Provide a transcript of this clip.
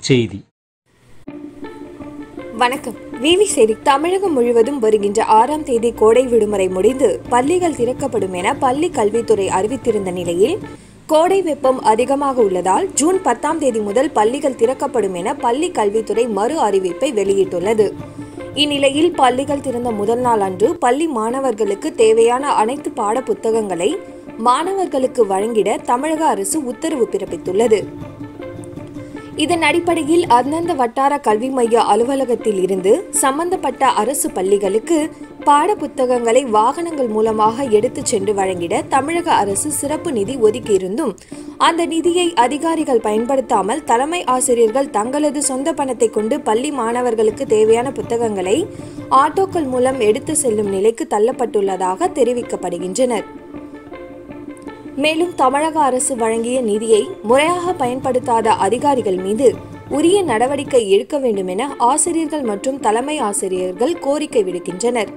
செய்தி வணக்கம் விவி செய்தி தமிழகம் முழுவதும் வருகின்ற ஆறாம் தேதி கோடை விடுமுறை முடிந்து பள்ளிகள் திறக்கப்படும் என பள்ளி கல்வித்துறை அறிவித்திருந்த நிலையில் கோடை வெப்பம் அதிகமாக உள்ளதால் ஜூன் பத்தாம் தேதி முதல் பள்ளிகள் திறக்கப்படும் என பள்ளி கல்வித்துறை மறு அறிவிப்பை வெளியிட்டுள்ளது இந்நிலையில் பள்ளிகள் திறந்த முதல் நாள் அன்று பள்ளி மாணவர்களுக்கு தேவையான அனைத்து பாட புத்தகங்களை மாணவர்களுக்கு வழங்கிட தமிழக அரசு உத்தரவு பிறப்பித்துள்ளது இதன் அடிப்படையில் அந்தந்த வட்டார கல்வி மைய அலுவலகத்தில் இருந்து சம்பந்தப்பட்ட அரசு பள்ளிகளுக்கு பாட புத்தகங்களை வாகனங்கள் மூலமாக எடுத்துச் சென்று வழங்கிட தமிழக அரசு சிறப்பு நிதி ஒதுக்கியிருந்தும் அந்த நிதியை அதிகாரிகள் பயன்படுத்தாமல் தலைமை ஆசிரியர்கள் தங்களது சொந்த பணத்தை கொண்டு பள்ளி மாணவர்களுக்கு தேவையான புத்தகங்களை ஆட்டோக்கள் மூலம் எடுத்து செல்லும் நிலைக்கு தள்ளப்பட்டுள்ளதாக தெரிவிக்கப்படுகின்றனர் மேலும் தமிழக அரசு வழங்கிய நிதியை முறையாக பயன்படுத்தாத அதிகாரிகள் மீது உரிய நடவடிக்கை எடுக்க வேண்டும் என ஆசிரியர்கள் மற்றும் தலைமை ஆசிரியர்கள் கோரிக்கை விடுக்கின்றனர்